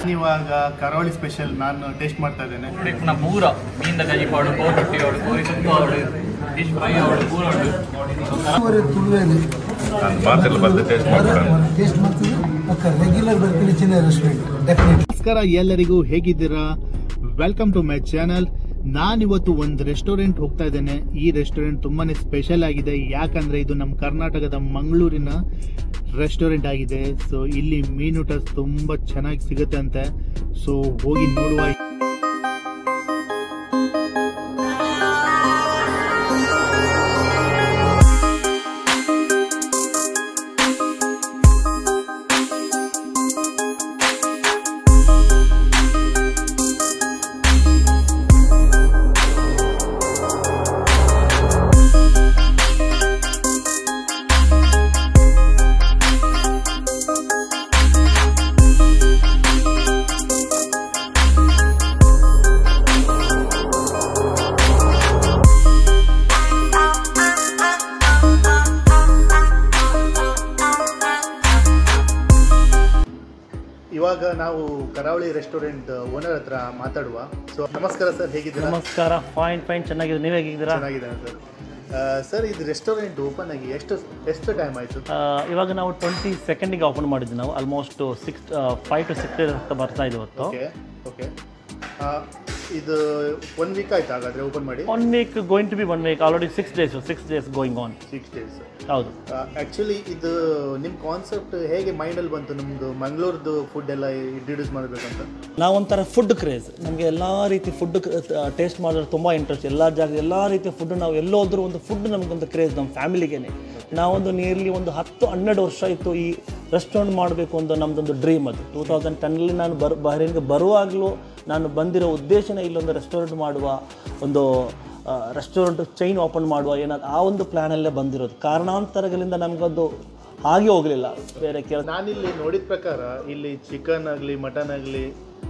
ಇವಾಗ ಕರಾವಳಿ ಸ್ಪೆಷಲ್ ನಾನು ಟೇಸ್ಟ್ ಮಾಡ್ತಾ ಇದ್ದೇನೆ ಪುನ ಪೂರ ಮೀನ್ದ ಗಜಿ ಪಾಡು ಕೋರೊಟ್ಟಿ ಆವಡು ಕೋರಿ ಸುಕ್ಕ ಆವಡು ಫಿಶ್ ಫ್ರೈ ಆವಡು ಪೂರ ಉಂಟು ಅವರೇ ತುಳುವೇಲಿ ನಾನು ಮಾತೆಲ್ಲ ಬಂದು ಟೇಸ್ಟ್ ಮಾಡ್ಕೊಂಡು ಟೇಸ್ಟ್ ಮಾಡ್ತೀವಿ ಪಕ್ಕ ರೆಗ್ಯುಲರ್ ಬರ್ತೀನಿ ಚಿನ್ನ ರೆಸ್ಟೋರೆಂಟ್ ಡೆಫಿನೆಟ್ಲಿ ನಮಸ್ಕಾರ ಎಲ್ಲರಿಗೂ ಹೇಗಿದ್ದೀರಾ ವೆಲ್ಕಮ್ ಟು ಮೈ ಚಾನಲ್ ನಾನಿವತ್ತು ಒಂದು ರೆಸ್ಟೋರೆಂಟ್ ಹೋಗ್ತಾ ಇದ್ದೇನೆ ಈ ರೆಸ್ಟೋರೆಂಟ್ ತುಂಬಾನೇ ಸ್ಪೆಷಲ್ ಆಗಿದೆ ಯಾಕಂದ್ರೆ ಇದು ನಮ್ಮ ಕರ್ನಾಟಕದ ಮಂಗಳೂರಿನ ರೆಸ್ಟೋರೆಂಟ್ ಆಗಿದೆ ಸೊ ಇಲ್ಲಿ ಮೀನೂಟ ತುಂಬಾ ಚೆನ್ನಾಗಿ ಸಿಗುತ್ತೆ ಅಂತೆ ಸೊ ಹೋಗಿ ನೋಡುವ ಇವಾಗ ನಾವು ಕರಾವಳಿ ರೆಸ್ಟೋರೆಂಟ್ ಓನರ್ ಹತ್ರ ಮಾತಾಡುವ ಸೊ ನಮಸ್ಕಾರ ಸರ್ ಹೇಗಿದ್ದೀರಾ ನಮಸ್ಕಾರ ಫೈನ್ ಫೈನ್ ಚೆನ್ನಾಗಿದೆ ನೀವು ಹೇಗಿದ್ದೀರಾ ಚೆನ್ನಾಗಿದ್ದೇನೆ ಸರ್ ಸರ್ ಇದು ರೆಸ್ಟೋರೆಂಟ್ ಓಪನ್ ಆಗಿ ಎಷ್ಟು ಎಷ್ಟು ಟೈಮ್ ಆಯಿತು ಆ, ಇವಾಗ ನಾವು ಟ್ವೆಂಟಿ ಸೆಕೆಂಡಿಗೆ ಓಪನ್ ಮಾಡಿದ್ವಿ ನಾವು almost six five to six days ಅಂತ ಬರ್ತಾ ಇದೆ ಇವತ್ತು ಓಕೆ ಓಕೆ ಇದು ಒನ್ ವೀಕ್ ಆಯ್ತು ಹಾಗಾದ್ರೆ ಓಪನ್ ಮಾಡಿ one week going to be one week already six days six days going on six days ಹೌದು ಆ್ಯಕ್ಚುಲಿ ಇದು ನಿಮ್ಮ ಕಾನ್ಸೆಪ್ಟ್ ಹೇಗೆ ಮೈಂಡಲ್ಲಿ ಬಂತು ನಮ್ಮದು ಮಂಗಳೂರ್ದು ಫುಡ್ ಎಲ್ಲ ಇಂಟ್ರೊಡ್ಯೂಸ್ ಮಾಡಬೇಕಂತ ನಾವೊಂಥರ ಫುಡ್ ಕ್ರೇಜ್ ನಮಗೆ ಎಲ್ಲ ರೀತಿ ಫುಡ್ ಟೇಸ್ಟ್ ಮಾಡೋದು ತುಂಬ ಇಂಟ್ರೆಸ್ಟ್ ಎಲ್ಲ ಜಾಗ ಎಲ್ಲ ರೀತಿಯ ಫುಡ್ ನಾವು ಎಲ್ಲೋದ್ರೂ ಒಂದು ಫುಡ್ ನಮಗೊಂದು ಕ್ರೇಜ್ ನಮ್ಮ ಫ್ಯಾಮಿಲಿಗೇನೆ ನಾವೊಂದು ನಿಯರ್ಲಿ ಒಂದು ಹತ್ತು ಹನ್ನೆರಡು ವರ್ಷ ಇತ್ತು ಈ ರೆಸ್ಟೋರೆಂಟ್ ಮಾಡಬೇಕು ಅಂತ ನಮ್ಮದೊಂದು ಡ್ರೀಮ್ ಅದು ಟೂ ತೌಸಂಡ್ ಟೆನ್ನಲ್ಲಿ ನಾನು ಬರ್ ಬಹರೇನ್ಗೆ ಬರುವಾಗಲೂ ನಾನು ಬಂದಿರೋ ಉದ್ದೇಶನೇ ಇಲ್ಲೊಂದು ರೆಸ್ಟೋರೆಂಟ್ ಮಾಡುವ ಒಂದು ರೆಸ್ಟೋರೆಂಟ್ ಚೈನ್ ಓಪನ್ ಮಾಡುವ ಏನಾದ್ರು ಆ ಒಂದು ಪ್ಲ್ಯಾನಲ್ಲೇ ಬಂದಿರೋದು ಕಾರಣಾಂತರಗಳಿಂದ ನಮಗೊಂದು ಹಾಗೆ ಹೋಗಲಿಲ್ಲ ಬೇರೆ ಕೆಲಸ ನಾನಿಲ್ಲಿ ನೋಡಿದ ಪ್ರಕಾರ ಇಲ್ಲಿ ಚಿಕನ್ ಆಗಲಿ ಮಟನ್ ಆಗಲಿ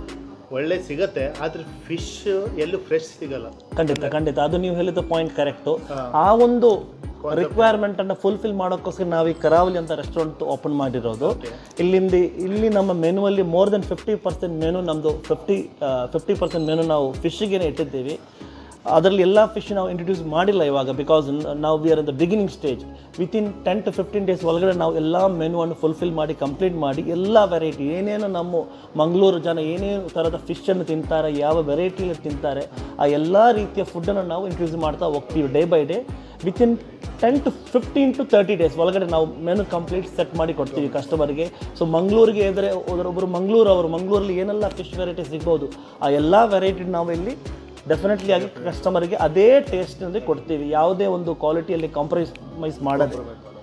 ಒಳ್ಳೆ ಸಿಗತ್ತೆ ಆದರೆ ಫಿಶ್ ಎಲ್ಲೂ ಫ್ರೆಶ್ ಸಿಗಲ್ಲ ಖಂಡಿತ ಖಂಡಿತ ಅದು ನೀವು ಹೇಳಿದ ಪಾಯಿಂಟ್ ಕರೆಕ್ಟು ಆ ಒಂದು ರಿಕ್ವೈರ್ಮೆಂಟ್ ಅನ್ನು ಫುಲ್ಫಿಲ್ ಮಾಡೋಕ್ಕೋಸ್ಕರ ನಾವು ಈ ಕರಾವಳಿ ಅಂತ ರೆಸ್ಟೋರೆಂಟ್ ಓಪನ್ ಮಾಡಿರೋದು ಇಲ್ಲಿಂದ ಇಲ್ಲಿ ನಮ್ಮ ಮೆನುವಲ್ಲಿ more than fifty percent menu ನಮ್ಮದು ಫಿಫ್ಟಿ ಫಿಫ್ಟಿ ಪರ್ಸೆಂಟ್ ಮೆನು ನಾವು ಫಿಶ್ಗೆ ಇಟ್ಟಿದ್ದೀವಿ ಅದರಲ್ಲಿ ಎಲ್ಲ ಫಿಶ್ ನಾವು ಇಂಟ್ರೊಡ್ಯೂಸ್ ಮಾಡಿಲ್ಲ ಇವಾಗ ಬಿಕಾಸ್ ನಾವು we are in the beginning stage within ten to fifteen days ಒಳಗಡೆ ನಾವು ಎಲ್ಲ ಮೆನುವನ್ನು ಫುಲ್ಫಿಲ್ ಮಾಡಿ ಕಂಪ್ಲೀಟ್ ಮಾಡಿ ಎಲ್ಲ ವೆರೈಟಿ ಏನೇನು ನಮ್ಮ ಮಂಗಳೂರು ಜನ ಏನೇನು ಥರದ ಫಿಶನ್ನು ತಿಂತಾರೆ ಯಾವ ವೆರೈಟಿಯಲ್ಲಿ ತಿಂತಾರೆ ಆ ಎಲ್ಲ ರೀತಿಯ ಫುಡ್ಡನ್ನು ನಾವು ಇಂಟ್ರೊಡ್ಯೂಸ್ ಮಾಡ್ತಾ ಹೋಗ್ತೀವಿ day by day within ten to fifteen to thirty days ಒಳಗಡೆ ನಾವು ಮೆನು ಕಂಪ್ಲೀಟ್ ಸೆಟ್ ಮಾಡಿ ಕೊಡ್ತೀವಿ ಕಸ್ಟಮರ್ಗೆ ಸೊ ಮಂಗಳೂರಿಗೆ ಎದುರೆ ಹೋದರೊಬ್ಬರು ಮಂಗಳೂರು ಅವರು ಮಂಗಳೂರಲ್ಲಿ ಏನೆಲ್ಲ ಫಿಶ್ ವೆರೈಟಿ ಸಿಗ್ಬೋದು ಆ ಎಲ್ಲ ವೆರೈಟಿ ನಾವು ಇಲ್ಲಿ ಡೆಫಿನೆಟ್ಲಿ ಆಗಿ ಕಸ್ಟಮರ್ಗೆ ಅದೇ ಟೇಸ್ಟ್ನಲ್ಲಿ ಕೊಡ್ತೀವಿ ಯಾವುದೇ ಒಂದು ಕ್ವಾಲಿಟಿಯಲ್ಲಿ ಕಾಂಪ್ರಮೈಸ್ ಮಾಡೋದು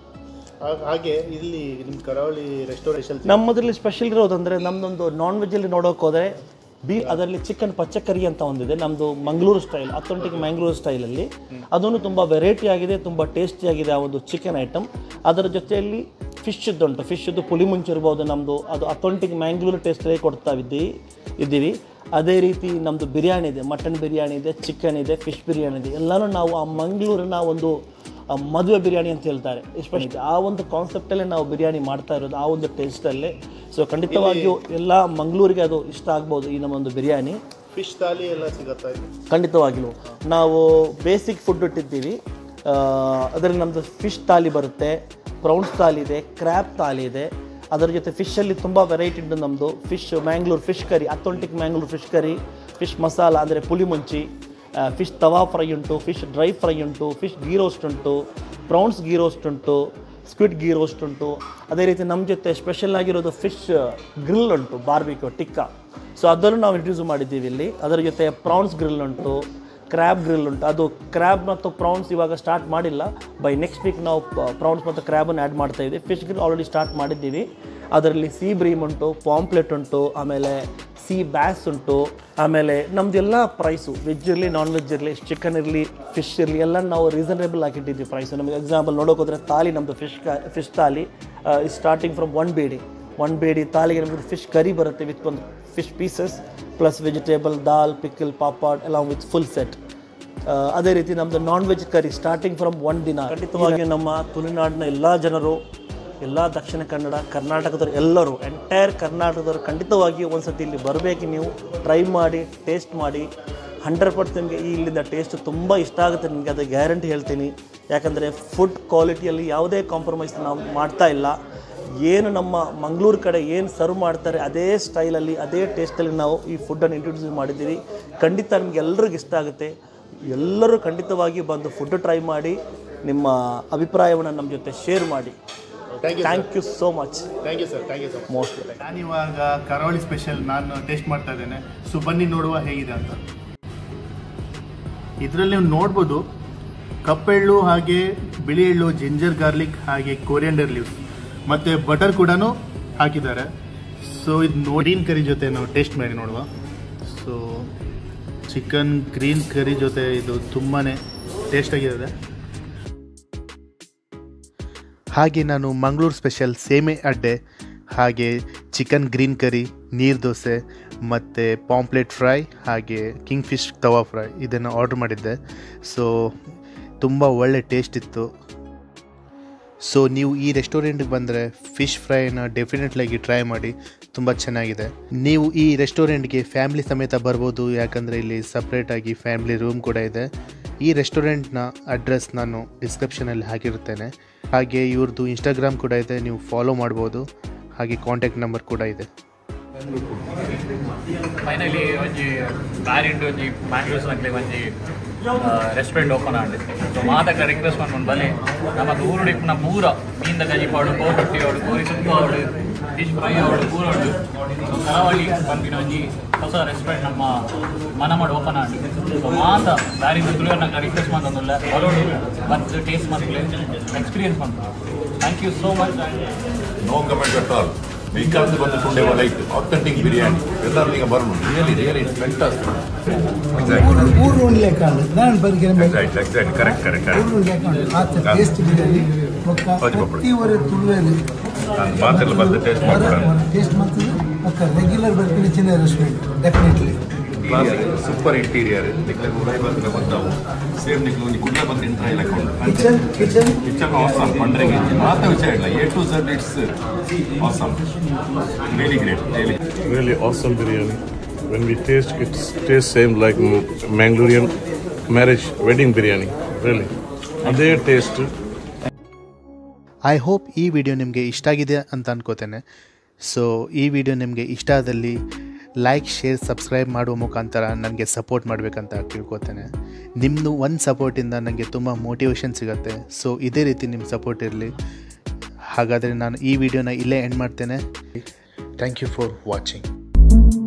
ಹಾಗ್- ಹಾಗೆ ಇಲ್ಲಿ ನಿಮ್ಮ ಕರಾವಳಿ ರೆಸ್ಟೋರೇಷನ್ ನಮ್ಮದ್ರಲ್ಲಿ ಸ್ಪೆಷಲ್ ಇರೋದಂದರೆ ನಮ್ಮದೊಂದು ನಾನ್ ವೆಜ್ಜಲ್ಲಿ ನೋಡೋಕೆ ಹೋದರೆ ಬೀ ಅದರಲ್ಲಿ ಚಿಕನ್ ಪಚ್ಚಕರಿ ಅಂತ ಒಂದಿದೆ ನಮ್ಮದು ಮಂಗಳೂರು ಸ್ಟೈಲ್ ಅಥೆಂಟಿಕ್ ಮ್ಯಾಂಗ್ಳೂರು ಸ್ಟೈಲಲ್ಲಿ ಅದನ್ನು ತುಂಬ ವೆರೈಟಿ ಆಗಿದೆ ತುಂಬ ಟೇಸ್ಟಿ ಆಗಿದೆ ಆ ಒಂದು ಚಿಕನ್ ಐಟಮ್ ಅದರ ಜೊತೆಯಲ್ಲಿ ಫಿಶ್ ಉಂಟು ಫಿಶ್ದು ಪುಳಿ ಮುಂಚೆ ಇರ್ಬೋದು ನಮ್ಮದು ಅದು ಅಥೆಂಟಿಕ್ ಮ್ಯಾಂಗ್ಳೂರು ಟೇಸ್ಟಲ್ಲಿ ಕೊಡ್ತಾ ಇದ್ದೀವಿ ಇದ್ದೀವಿ ಅದೇ ರೀತಿ ನಮ್ಮದು ಬಿರಿಯಾನಿ ಇದೆ ಮಟನ್ ಬಿರಿಯಾನಿ ಇದೆ ಚಿಕನ್ ಇದೆ ಫಿಶ್ ಬಿರಿಯಾನಿ ಇದೆ ಎಲ್ಲನೂ ನಾವು ಆ ಮಂಗಳೂರಿನ ಒಂದು ಆ ಮದುವೆ ಬಿರಿಯಾನಿ ಅಂತ ಹೇಳ್ತಾರೆ ಎಸ್ಪೆಷಲಿ ಆ ಒಂದು ಕಾನ್ಸೆಪ್ಟಲ್ಲೇ ನಾವು ಬಿರಿಯಾನಿ ಮಾಡ್ತಾ ಇರೋದು ಆ ಒಂದು ಟೇಸ್ಟಲ್ಲೇ ಸೊ ಖಂಡಿತವಾಗಿಯೂ ಎಲ್ಲ ಮಂಗಳೂರಿಗೆ ಅದು ಇಷ್ಟ ಆಗ್ಬೋದು ಈ ನಮ್ಮ ಒಂದು ಬಿರಿಯಾನಿ ಫಿಶ್ ಥಾಲಿ ಎಲ್ಲ ಸಿಗತ್ತಾ ಇಲ್ಲಿ ಖಂಡಿತವಾಗಿಯೂ ನಾವು ಬೇಸಿಕ್ ಫುಡ್ ಇಟ್ಟಿದ್ದೀವಿ ಆ, ಅದರಲ್ಲಿ ನಮ್ಮದು ಫಿಶ್ ತಾಲಿ ಬರುತ್ತೆ ಪ್ರೌನ್ಸ್ ತಾಲಿ ಇದೆ ಕ್ರ್ಯಾಬ್ ತಾಲಿ ಇದೆ ಅದರ ಜೊತೆ ಫಿಶಲ್ಲಿ ತುಂಬ ವೆರೈಟಿ ಉಂಟು ನಮ್ಮದು fish Mangalore fish curry authentic Mangalore fish curry fish masala ಅಂದರೆ ಪುಳಿ ಮುಂಚಿ ಫಿಶ್ ತವಾ ಫ್ರೈ ಉಂಟು ಫಿಶ್ ಡ್ರೈ ಫ್ರೈ ಉಂಟು ಫಿಶ್ ಗೀ ರೋಸ್ಟ್ ಉಂಟು ಪ್ರೌನ್ಸ್ ಗೀ ರೋಸ್ಟ್ ಉಂಟು ಸ್ಕ್ವಿಡ್ ಗೀ ರೋಸ್ಟ್ ಉಂಟು ಅದೇ ರೀತಿ ನಮ್ಮ ಜೊತೆ ಸ್ಪೆಷಲ್ ಆಗಿರೋದು ಫಿಶ್ ಗ್ರಿಲ್ ಉಂಟು ಬಾರ್ಬಿಕ್ಯೂ ಟಿಕ್ಕಾ ಸೊ ಅದನ್ನು ನಾವು ಇಂಟ್ರೊಡ್ಯೂಸ್ ಮಾಡಿದ್ದೀವಿ ಇಲ್ಲಿ ಅದರ ಜೊತೆ ಪ್ರಾನ್ಸ್ ಗ್ರಿಲ್ ಉಂಟು ಕ್ರ್ಯಾಬ್ ಗ್ರಿಲ್ ಉಂಟು ಅದು ಕ್ರ್ಯಾಬ್ ಮತ್ತು ಪ್ರಾನ್ಸ್ ಇವಾಗ ಸ್ಟಾರ್ಟ್ ಮಾಡಿಲ್ಲ ಬೈ ನೆಕ್ಸ್ಟ್ ವೀಕ್ ನಾವು ಪ್ರಾನ್ಸ್ ಮತ್ತು ಕ್ರ್ಯಾಬನ್ನು ಆ್ಯಡ್ ಮಾಡ್ತಾ ಇದ್ದೀವಿ ಫಿಶ್ ಗ್ರಿಲ್ ಆಲ್ರೆಡಿ ಸ್ಟಾರ್ಟ್ ಮಾಡಿದ್ದೀವಿ ಅದರಲ್ಲಿ ಸೀ ಬ್ರೀಮ್ ಉಂಟು ಪಾಂಪ್ಲೆಟ್ ಉಂಟು ಆಮೇಲೆ ಸಿ ಬ್ಯಾಸ್ ಉಂಟು ಆಮೇಲೆ ನಮ್ಮದೆಲ್ಲ ಪ್ರೈಸು ವೆಜ್ ಇರಲಿ ನಾನ್ ವೆಜ್ ಇರಲಿ ಚಿಕನ್ ಇರಲಿ ಫಿಶ್ ಇರಲಿ ಎಲ್ಲ ನಾವು ರೀಸನರೇಬಲ್ ಆಗಿಟ್ಟಿದ್ದೀವಿ ಪ್ರೈಸು ನಮಗೆ ಎಕ್ಸಾಂಪಲ್ ನೋಡೋಕೆ ಹೋದರೆ ತಾಲಿ ನಮ್ಮದು fish fish thali is starting from one ಬೇಡಿ ಒನ್ ಬೇಡಿ ತಾಲಿಗೆ ನಮಗೆ ಫಿಶ್ ಕರಿ ಬರುತ್ತೆ ವಿತ್ ಒಂದು fish pieces plus vegetable dal pickle papad along with full set ಅದೇ ರೀತಿ ನಮ್ಮದು non veg curry starting from one ದಿನ ಖಂಡಿತವಾಗಿ ನಮ್ಮ ತುಳುನಾಡಿನ ಎಲ್ಲ ಜನರು ಎಲ್ಲ ದಕ್ಷಿಣ ಕನ್ನಡ ಕರ್ನಾಟಕದವ್ರು ಎಲ್ಲರೂ ಎಂಟೈರ್ ಕರ್ನಾಟಕದವ್ರು ಖಂಡಿತವಾಗಿ ಒಂದು ಸತಿ ಇಲ್ಲಿ ಬರಬೇಕು ನೀವು ಟ್ರೈ ಮಾಡಿ ಟೇಸ್ಟ್ ಮಾಡಿ ಹಂಡ್ರೆಡ್ ಪರ್ಸೆಂಟ್ ನಿಮಗೆ ಈ ಇಲ್ಲಿಂದ ಟೇಸ್ಟ್ ತುಂಬ ಇಷ್ಟ ಆಗುತ್ತೆ ನಿಮಗೆ ಅದು ಗ್ಯಾರಂಟಿ ಹೇಳ್ತೀನಿ ಯಾಕಂದರೆ ಫುಡ್ ಕ್ವಾಲಿಟಿಯಲ್ಲಿ ಯಾವುದೇ ಕಾಂಪ್ರಮೈಸ್ ನಾವು ಮಾಡ್ತಾ ಇಲ್ಲ ಏನು ನಮ್ಮ ಮಂಗಳೂರು ಕಡೆ ಏನು ಸರ್ವ್ ಮಾಡ್ತಾರೆ ಅದೇ ಸ್ಟೈಲಲ್ಲಿ ಅದೇ ಟೇಸ್ಟಲ್ಲಿ ನಾವು ಈ ಫುಡ್ಡನ್ನು ಇಂಟ್ರೊಡ್ಯೂಸ್ ಮಾಡಿದ್ದೀವಿ ಖಂಡಿತ ನಿಮ್ಗೆ ಎಲ್ರಿಗೂ ಇಷ್ಟ ಆಗುತ್ತೆ ಎಲ್ಲರೂ ಖಂಡಿತವಾಗಿ ಬಂದು ಫುಡ್ ಟ್ರೈ ಮಾಡಿ ನಿಮ್ಮ ಅಭಿಪ್ರಾಯವನ್ನು ನಮ್ಮ ಜೊತೆ ಶೇರ್ ಮಾಡಿ thank you so much thank you sir thank you sir most ನಾನಿವಾಗ ಕರಾವಳಿ ಸ್ಪೆಷಲ್ ನಾನು ಟೇಸ್ಟ್ ಮಾಡ್ತಾ ಇದ್ದೇನೆ ಸೊ ಬನ್ನಿ ನೋಡುವ ಹೇಗಿದೆ ಅಂತ ಇದರಲ್ಲಿ ನೀವು ನೋಡ್ಬೋದು ಕಪ್ಪೆಳ್ಳು ಹಾಗೆ ಬಿಳಿ ಎಳ್ಳು ಜಿಂಜರ್ ಗಾರ್ಲಿಕ್ ಹಾಗೆ ಕೊರಿಯಂಡರ್ ಲೀವ್ಸ್ ಮತ್ತು ಬಟರ್ ಕೂಡ ಹಾಕಿದ್ದಾರೆ ಸೊ ಇದು ನೋಡಿನ್ ಕರಿ ಜೊತೆ ನಾವು ಟೇಸ್ಟ್ ಮಾಡಿ ನೋಡುವ ಸೊ ಚಿಕನ್ ಗ್ರೀನ್ ಕರಿ ಜೊತೆ ಇದು ತುಂಬಾ ಟೇಸ್ಟಾಗಿದೆ ಹಾಗೆ ನಾನು ಮಂಗಳೂರು ಸ್ಪೆಷಲ್ ಸೇಮೆ ಅಡ್ಡೆ ಹಾಗೆ ಚಿಕನ್ ಗ್ರೀನ್ ಕರಿ ನೀರು ದೋಸೆ ಮತ್ತು ಪಾಂಪ್ಲೆಟ್ ಫ್ರೈ ಹಾಗೆ ಕಿಂಗ್ ಫಿಶ್ ತವಾ ಫ್ರೈ ಇದನ್ನು ಆರ್ಡ್ರ್ ಮಾಡಿದ್ದೆ ಸೊ ತುಂಬ ಒಳ್ಳೆ ಟೇಸ್ಟ್ ಇತ್ತು ಸೊ ನೀವು ಈ ರೆಸ್ಟೋರೆಂಟ್ಗೆ ಬಂದರೆ ಫಿಶ್ ಫ್ರೈನ ಡೆಫಿನೆಟ್ಲಾಗಿ ಟ್ರೈ ಮಾಡಿ ತುಂಬ ಚೆನ್ನಾಗಿದೆ ನೀವು ಈ ರೆಸ್ಟೋರೆಂಟ್ಗೆ ಫ್ಯಾಮಿಲಿ ಸಮೇತ ಬರ್ಬೋದು ಯಾಕಂದರೆ ಇಲ್ಲಿ ಸಪ್ರೇಟಾಗಿ ಫ್ಯಾಮಿಲಿ ರೂಮ್ ಕೂಡ ಇದೆ ಈ ರೆಸ್ಟೋರೆಂಟ್ನ ಅಡ್ರೆಸ್ ನಾನು ಡಿಸ್ಕ್ರಿಪ್ಷನಲ್ಲಿ ಹಾಕಿರುತ್ತೇನೆ ಹಾಗೆ ಇವ್ರದ್ದು ಇನ್ಸ್ಟಾಗ್ರಾಮ್ ಕೂಡ ಇದೆ ನೀವು ಫಾಲೋ ಮಾಡ್ಬೋದು ಹಾಗೆ ಕಾಂಟ್ಯಾಕ್ಟ್ ನಂಬರ್ ಕೂಡ ಇದೆ ಫೈನಲಿ ಒಂಜಿ ಬ್ಯಾರಿಂಡ್ ಒಂಜಿ ಮ್ಯಾಂಗ್ಳೂರ್ಸ್ ನಕ್ಲೆ ಒಂಜಿ ರೆಸ್ಟೋರೆಂಟ್ ಓಪನ್ ಆಂಡ್ ಸೊ ಮಾತಕ್ಕ ರಿಕ್ವೆಸ್ಟ್ ಮಾಡ್ಕೊಂಡು ಬನ್ನಿ ನಮ್ಮ ಊರು ಡಿಪ್ನ ಪೂರ ಮೀನ್ದ ಗಜಿ ಪಾಡು ಕೋರ್ ರೊಟ್ಟಿ ಅವಡು ಕೋರಿ ಸುಕ್ಕ ಅವಡು ಫಿಶ್ ಫ್ರೈ ಅವಡು ಪೂರ ಉಂಡು ಸೊ ಕರಾವಳಿ ಪಂಪಿನ ಒಂಜಿ ಹೊಸ ರೆಸ್ಟೋರೆಂಟ್ ನಮ್ಮ ಮನಮಾಡು ಓಪನ್ ಆಂಡ್ ಸೊ ಮಾತ ಬ್ಯಾರಿಂಡ್ ತುಳಿಯೋ ನಂಗೆ ರಿಕ್ವೆಸ್ಟ್ ಮಾಡ್ತಂದಿಲ್ಲ ಬರೋಡು ಬಂದು ಟೇಸ್ಟ್ ಮಾಡ್ಕೊಳ್ಳಿ ಎಕ್ಸ್ಪೀರಿಯನ್ಸ್ ಮಾಡ್ತಾರೆ thank you so much no comment at all Vikas ಬಂದು ಟುಂಡೆ ಲೈಟ್ ಆಥೆಂಟಿಕ್ ಬಿರಿಯಾನಿ ಎಲ್ಲರೂ ಈಗ ಬರೋಣ ರಿಯಲಿ ರಿಯಲಿ ಎಕ್ಸಾಕ್ಟ್ ಊರು ಉಣ್ಲೇಕಾಳು ನಾನು ಬರಿಗೆ exact exact correct correct correct ಊರು ಉಣ್ಲೇಕಾಳು ಆತ ಟೇಸ್ಟ್ ಬಿರಿಯಾನಿ ಒಕ್ಕ ಹೌದು ಪಾಪಡಿ. ಪ್ರತಿ ಒರೆ ತುಳುವೇಲಿ ನಾನು ಮಾತೆಲ್ಲ ಬಂದು ಟೇಸ್ಟ್ ಮಾಡ್ತಾರೆ ಟೇಸ್ಟ್ ಮಾಡ್ತದೆ ಒಕ್ಕ ರೆಗ್ಯುಲರ್ ಬರ್ತೀನಿ ಚಿನ್ನ ರೆಸ್ಟೋರೆಂಟ್ ಡೆಫಿನೆಟ್ಲಿ ಸೂಪರ್ ಇಂಟೀರಿಯರ್ ನಿಕ್ಲೆ ಊರೈ ಬಂದ್ರೆ ಬಂದಾವು ಸೇಮ್ ನಿಕ್ಲೆ ಒಂದು ಕುಡ್ಲ ಬಂದು ಇಂಟ್ರ ಇಲ್ಲ ಕಿಚನ್ ಕಿಚನ್ ಕಿಚನ್ ಆಸಮ್ ಪಂಡ್ರೆಗೆ ಮಾತ್ರ ವಿಷಯ ಇಲ್ಲ A to Z it's awesome really great really really awesome biryani. When we taste, it tastes same like M- Mangalorean marriage wedding biryani. Really, ಅದೇ ಟೇಸ್ಟ್ ಐ ಹೋಪ್ ಈ video ನಿಮಗೆ ಇಷ್ಟ ಆಗಿದೆ ಅಂತ ಅನ್ಕೋತೇನೆ ಸೊ ಈ ವಿಡಿಯೋ ನಿಮಗೆ ಇಷ್ಟ ಆದಲ್ಲಿ ಲೈಕ್ ಶೇರ್ ಸಬ್ಸ್ಕ್ರೈಬ್ ಮಾಡುವ ಮುಖಾಂತರ ನನಗೆ ಸಪೋರ್ಟ್ ಮಾಡಬೇಕಂತ ಕೇಳ್ಕೊತೇನೆ ನಿಮ್ಮದು ಒಂದು ಸಪೋರ್ಟಿಂದ ನನಗೆ ತುಂಬ ಮೋಟಿವೇಶನ್ ಸಿಗುತ್ತೆ ಸೊ ಇದೇ ರೀತಿ ನಿಮ್ಮ ಸಪೋರ್ಟ್ ಇರಲಿ ಹಾಗಾದರೆ ನಾನು ಈ ವಿಡಿಯೋನ ಇಲ್ಲೇ ಎಂಡ್ ಮಾಡ್ತೇನೆ ಥ್ಯಾಂಕ್ ಯು ಫಾರ್ ವಾಚಿಂಗ್